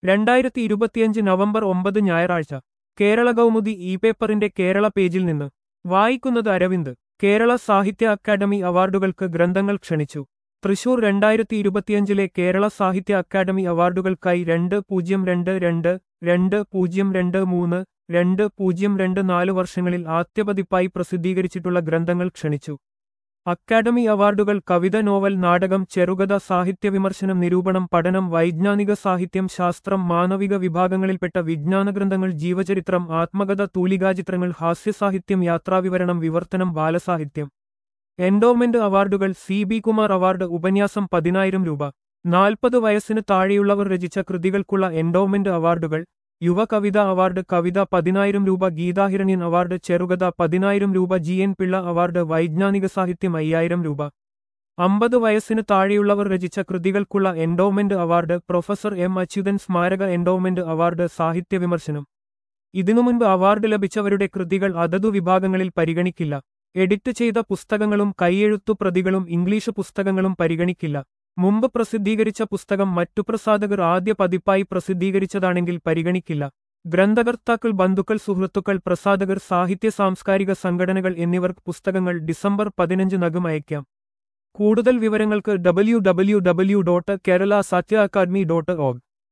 രണ്ടായിരത്തി ഇരുപത്തിയഞ്ച് നവംബർ ഒമ്പത് ഞായറാഴ്ച കേരള കൗമുദി ഇ പേപ്പറിന്റെ കേരള പേജിൽ നിന്ന് വായിക്കുന്നത് അരവിന്ദ് കേരള സാഹിത്യ അക്കാദമി അവാർഡുകൾക്ക് ഗ്രന്ഥങ്ങൾ ക്ഷണിച്ചു തൃശൂർ രണ്ടായിരത്തി ഇരുപത്തിയഞ്ചിലെ കേരള സാഹിത്യ അക്കാദമി അവാർഡുകൾക്കായി രണ്ട് പൂജ്യം രണ്ട് രണ്ട് രണ്ട് പൂജ്യം രണ്ട് മൂന്ന് രണ്ട് പൂജ്യം രണ്ട് നാല് വർഷങ്ങളിൽ ആദ്യപതിപ്പായി പ്രസിദ്ധീകരിച്ചിട്ടുള്ള ഗ്രന്ഥങ്ങൾ ക്ഷണിച്ചു അക്കാദമി അവാർഡുകൾ കവിത നോവൽ നാടകം ചെറുകഥ സാഹിത്യവിമർശനം നിരൂപണം പഠനം വൈജ്ഞാനിക സാഹിത്യം ശാസ്ത്രം മാനവിക വിഭാഗങ്ങളിൽപ്പെട്ട വിജ്ഞാനഗ്രന്ഥങ്ങൾ ജീവചരിത്രം ആത്മകഥ തൂലികാചിത്രങ്ങൾ ഹാസ്യസാഹിത്യം യാത്രാവിവരണം വിവർത്തനം ബാലസാഹിത്യം എൻഡോമെന്റ് അവാർഡുകൾ സി ബി കുമാർ അവാർഡ് ഉപന്യാസം പതിനായിരം രൂപ നാൽപ്പത് വയസ്സിന് താഴെയുള്ളവർ രചിച്ച കൃതികൾക്കുള്ള എൻഡോമെന്റ് അവാർഡുകൾ യുവ കവിത അവാർഡ് കവിത പതിനായിരം രൂപ ഗീതാഹിരണ്യൻ അവാർഡ് ചെറുകഥ പതിനായിരം രൂപ ജി എൻ പിള്ള അവാർഡ് വൈജ്ഞാനിക സാഹിത്യം അയ്യായിരം രൂപ അമ്പത് വയസ്സിന് താഴെയുള്ളവർ രചിച്ച കൃതികൾക്കുള്ള endowment award professor M Achuthan സ്മാരക എൻഡോമെന്റ് അവാർഡ് സാഹിത്യ വിമർശനം ഇതിനു മുൻപ് അവാർഡ് ലഭിച്ചവരുടെ കൃതികൾ അതതു വിഭാഗങ്ങളിൽ പരിഗണിക്കില്ല എഡിറ്റ് ചെയ്ത പുസ്തകങ്ങളും കൈയെഴുത്തു പ്രതികളും ഇംഗ്ലീഷ് പുസ്തകങ്ങളും പരിഗണിക്കില്ല മുമ്പ് പ്രസിദ്ധീകരിച്ച പുസ്തകം മറ്റു പ്രസാധകർ ആദ്യ പതിപ്പായി പ്രസിദ്ധീകരിച്ചതാണെങ്കിൽ പരിഗണിക്കില്ല ഗ്രന്ഥകർത്താക്കൾ ബന്ധുക്കൾ സുഹൃത്തുക്കൾ പ്രസാധകർ സാഹിത്യ സാംസ്കാരിക സംഘടനകൾ എന്നിവർക്ക് പുസ്തകങ്ങൾ ഡിസംബർ പതിനഞ്ചിനകം അയക്കാം കൂടുതൽ വിവരങ്ങൾക്ക് W W W dot Kerala Sahitya Akademi dot org